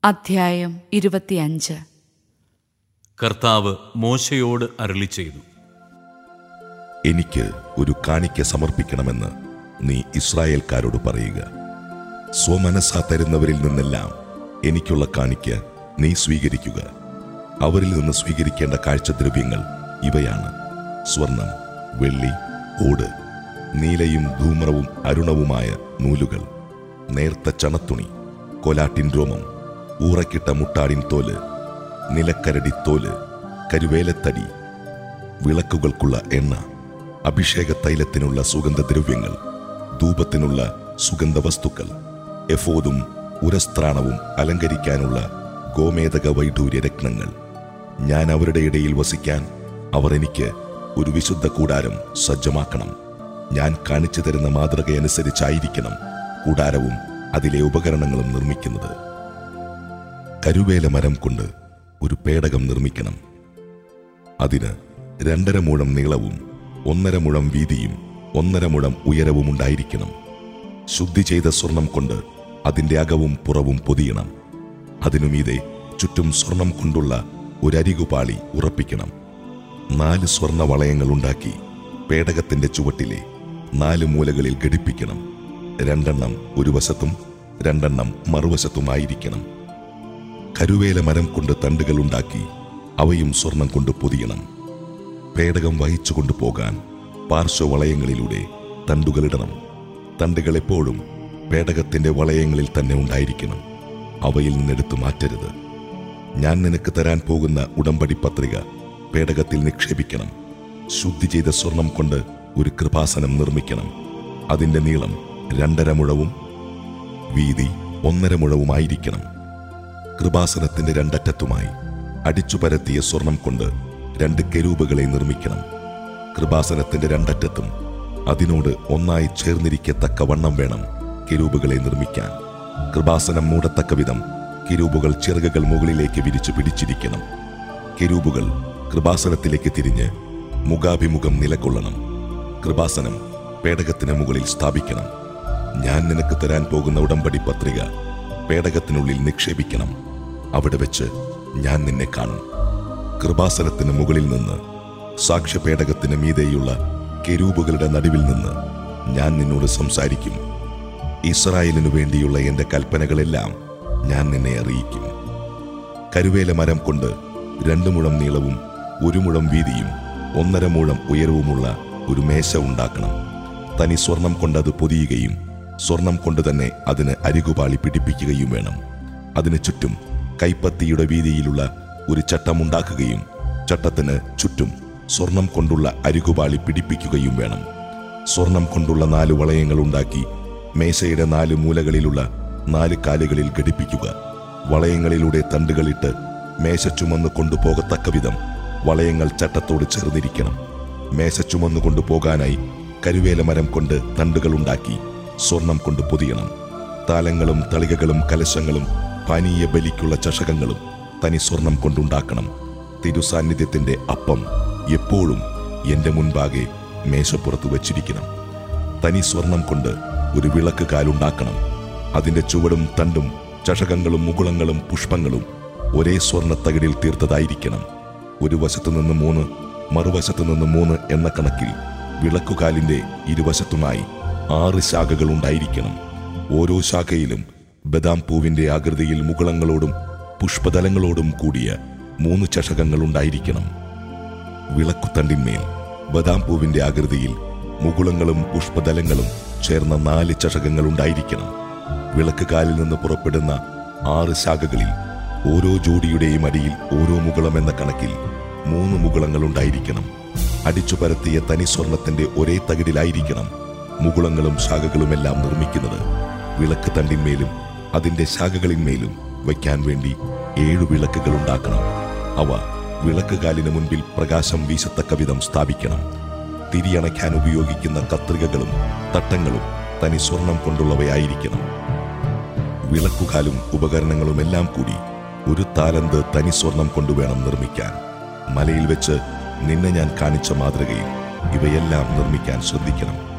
അധ്യായം ഇരുപത്തിയഞ്ച് കർത്താവ് മോശയോട് അരുളി ചെയ്തു എനിക്ക് ഒരു കാണിക്ക സമർപ്പിക്കണമെന്ന് നീ ഇസ്രായേൽക്കാരോട് പറയുക സ്വമനസ്സാ തരുന്നവരിൽ നിന്നെല്ലാം എനിക്കുള്ള കാണിക്ക നീ സ്വീകരിക്കുക അവരിൽ നിന്ന് സ്വീകരിക്കേണ്ട കാഴ്ചദ്രവ്യങ്ങൾ ഇവയാണ് സ്വർണം വെള്ളി ഓട് നീലയും ധൂമ്രവും അരുണവുമായ നൂലുകൾ നേർത്ത ചണത്തുണി കൊലാട്ടിൻ രോമം ഊറക്കിട്ട മുട്ടാടിൻ തോല് നിലക്കരടി തോല് കരുവേലത്തടി വിളക്കുകൾക്കുള്ള എണ്ണ അഭിഷേക തൈലത്തിനുള്ള സുഗന്ധദ്രവ്യങ്ങൾ ധൂപത്തിനുള്ള സുഗന്ധവസ്തുക്കൾ എഫോദും ഉരസ്ത്രാണവും അലങ്കരിക്കാനുള്ള ഗോമേതക വൈഡൂര്യ രത്നങ്ങൾ ഞാൻ അവരുടെ ഇടയിൽ വസിക്കാൻ അവർ എനിക്ക് ഒരു വിശുദ്ധ കൂടാരം സജ്ജമാക്കണം ഞാൻ കാണിച്ചു തരുന്ന മാതൃകയനുസരിച്ചായിരിക്കണം കൂടാരവും അതിലെ ഉപകരണങ്ങളും നിർമ്മിക്കുന്നത് കരുവേല മരം കൊണ്ട് ഒരു പേടകം നിർമ്മിക്കണം അതിന് രണ്ടര മുഴം നീളവും ഒന്നര മുഴം വീതിയും ഒന്നര മുഴം ഉയരവും ഉണ്ടായിരിക്കണം ശുദ്ധി ചെയ്ത സ്വർണം കൊണ്ട് അതിന്റെ അകവും പുറവും പൊതിയണം അതിനുമീതെ ചുറ്റും സ്വർണം കൊണ്ടുള്ള ഒരരികുപാളി ഉറപ്പിക്കണം നാല് സ്വർണ വളയങ്ങൾ ഉണ്ടാക്കി പേടകത്തിന്റെ ചുവട്ടിലെ നാല് മൂലകളിൽ ഘടിപ്പിക്കണം രണ്ടെണ്ണം ഒരു വശത്തും രണ്ടെണ്ണം മറുവശത്തുമായിരിക്കണം കരുവേല മരം കൊണ്ട് തണ്ടുകൾ ഉണ്ടാക്കി അവയും സ്വർണം കൊണ്ട് പൊതിയണം പേടകം വഹിച്ചു കൊണ്ടുപോകാൻ പാർശ്വവളയങ്ങളിലൂടെ തണ്ടുകളിടണം തണ്ടുകൾ എപ്പോഴും പേടകത്തിന്റെ വളയങ്ങളിൽ തന്നെ ഉണ്ടായിരിക്കണം അവയിൽ നിന്നെടുത്തു മാറ്റരുത് ഞാൻ നിനക്ക് തരാൻ പോകുന്ന ഉടമ്പടി പത്രിക പേടകത്തിൽ നിക്ഷേപിക്കണം ശുദ്ധി ചെയ്ത സ്വർണം കൊണ്ട് ഒരു കൃപാസനം നിർമ്മിക്കണം അതിന്റെ നീളം രണ്ടര മുഴവും വീതി ഒന്നര മുഴവുമായിരിക്കണം കൃപാസനത്തിന്റെ രണ്ടറ്റത്തുമായി അടിച്ചു പരത്തിയ സ്വർണം കൊണ്ട് രണ്ട് കെരൂപുകളെ നിർമ്മിക്കണം കൃപാസനത്തിന്റെ രണ്ടറ്റത്തും അതിനോട് ഒന്നായി ചേർന്നിരിക്കത്തക്ക വണ്ണം വേണം കെരൂപുകളെ നിർമ്മിക്കാൻ കൃപാസനം മൂടത്തക്ക വിധം കെരൂബുകൾ ചിറകുകൾ മുകളിലേക്ക് വിരിച്ചു പിടിച്ചിരിക്കണം കെരൂബുകൾ കൃപാസനത്തിലേക്ക് തിരിഞ്ഞ് മുഖാഭിമുഖം നിലകൊള്ളണം കൃപാസനം പേടകത്തിന് മുകളിൽ സ്ഥാപിക്കണം ഞാൻ നിനക്ക് തരാൻ പോകുന്ന ഉടമ്പടി പത്രിക പേടകത്തിനുള്ളിൽ നിക്ഷേപിക്കണം അവിടെ വെച്ച് ഞാൻ നിന്നെ കാണും കൃപാസനത്തിന് മുകളിൽ നിന്ന് സാക്ഷ്യപേടകത്തിന് മീതെയുള്ള കെരൂബുകളുടെ നടുവിൽ നിന്ന് ഞാൻ നിന്നോട് സംസാരിക്കും ഇസ്രായേലിനു വേണ്ടിയുള്ള എന്റെ കൽപ്പനകളെല്ലാം ഞാൻ നിന്നെ അറിയിക്കും കരുവേല മരം കൊണ്ട് രണ്ടു മുഴം നീളവും ഒരു മുഴം വീതിയും ഒന്നര മുഴം ഉയരവുമുള്ള ഒരു മേശ ഉണ്ടാക്കണം തനി സ്വർണം കൊണ്ട് അത് പൊതിയുകയും സ്വർണം കൊണ്ട് തന്നെ അതിന് അരികുപാളി പിടിപ്പിക്കുകയും വേണം അതിന് ചുറ്റും കൈപ്പത്തിയുടെ വീതിയിലുള്ള ഒരു ചട്ടമുണ്ടാക്കുകയും ചട്ടത്തിന് ചുറ്റും സ്വർണം കൊണ്ടുള്ള അരികുപാളി പിടിപ്പിക്കുകയും വേണം സ്വർണം കൊണ്ടുള്ള നാല് വളയങ്ങൾ ഉണ്ടാക്കി മേശയുടെ നാല് മൂലകളിലുള്ള നാല് കാലുകളിൽ ഘടിപ്പിക്കുക വളയങ്ങളിലൂടെ തണ്ടുകളിട്ട് മേശ ചുമന്ന് കൊണ്ടുപോകത്തക്ക വിധം വളയങ്ങൾ ചട്ടത്തോട് ചേർന്നിരിക്കണം മേശ ചുമന്നു കൊണ്ടുപോകാനായി കരുവേല മരം കൊണ്ട് തണ്ടുകൾ ഉണ്ടാക്കി സ്വർണം കൊണ്ട് പൊതിയണം താലങ്ങളും തളികകളും കലശങ്ങളും പാനീയ ബലിക്കുള്ള ചഷകങ്ങളും തനി സ്വർണം കൊണ്ടുണ്ടാക്കണം തിരുസാന്നിധ്യത്തിന്റെ അപ്പം എപ്പോഴും എന്റെ മുൻപാകെ മേശപ്പുറത്ത് വച്ചിരിക്കണം തനി സ്വർണം കൊണ്ട് ഒരു വിളക്ക് കാലുണ്ടാക്കണം അതിന്റെ ചുവടും തണ്ടും ചഷകങ്ങളും മുകുളങ്ങളും പുഷ്പങ്ങളും ഒരേ സ്വർണ്ണത്തകിടിൽ തീർത്തതായിരിക്കണം ഒരു വശത്തു നിന്ന് മൂന്ന് മറുവശത്തു നിന്ന് മൂന്ന് എന്ന കണക്കിൽ വിളക്കുകാലിന്റെ ഇരുവശത്തുമായി ആറ് ശാഖകൾ ഉണ്ടായിരിക്കണം ഓരോ ശാഖയിലും ബദാം പൂവിന്റെ ആകൃതിയിൽ മുകുളങ്ങളോടും പുഷ്പതലങ്ങളോടും കൂടിയ മൂന്ന് ചഷകങ്ങൾ ഉണ്ടായിരിക്കണം വിളക്കുതണ്ടിന്മേൽ ബദാം പൂവിന്റെ ആകൃതിയിൽ മുകുളങ്ങളും പുഷ്പതലങ്ങളും ചേർന്ന നാല് ചഷകങ്ങൾ ഉണ്ടായിരിക്കണം വിളക്ക് കാലിൽ നിന്ന് പുറപ്പെടുന്ന ആറ് ശാഖകളിൽ ഓരോ ജോഡിയുടെയും അടിയിൽ ഓരോ മുകുളം എന്ന കണക്കിൽ മൂന്ന് മുകുളങ്ങൾ ഉണ്ടായിരിക്കണം അടിച്ചു പരത്തിയ തനി സ്വർണത്തിന്റെ ഒരേ തകിടിലായിരിക്കണം മുകുളങ്ങളും ശാഖകളുമെല്ലാം നിർമ്മിക്കുന്നത് വിളക്ക് തണ്ടിന്മേലും അതിന്റെ ശാഖകളിന്മേലും വയ്ക്കാൻ വേണ്ടി ഏഴു വിളക്കുകൾ ഉണ്ടാക്കണം അവ വിളക്കുകാലിന് മുൻപിൽ പ്രകാശം വീശത്തക്ക വിധം സ്ഥാപിക്കണം തിരിയണയ്ക്കാൻ ഉപയോഗിക്കുന്ന കത്രികകളും തട്ടങ്ങളും തനി സ്വർണം കൊണ്ടുള്ളവയായിരിക്കണം വിളക്കുകാലും ഉപകരണങ്ങളും എല്ലാം കൂടി ഒരു താലന്ത് തനി സ്വർണം കൊണ്ടുവേണം നിർമ്മിക്കാൻ മലയിൽ വെച്ച് നിന്നെ ഞാൻ കാണിച്ച മാതൃകയിൽ ഇവയെല്ലാം നിർമ്മിക്കാൻ ശ്രദ്ധിക്കണം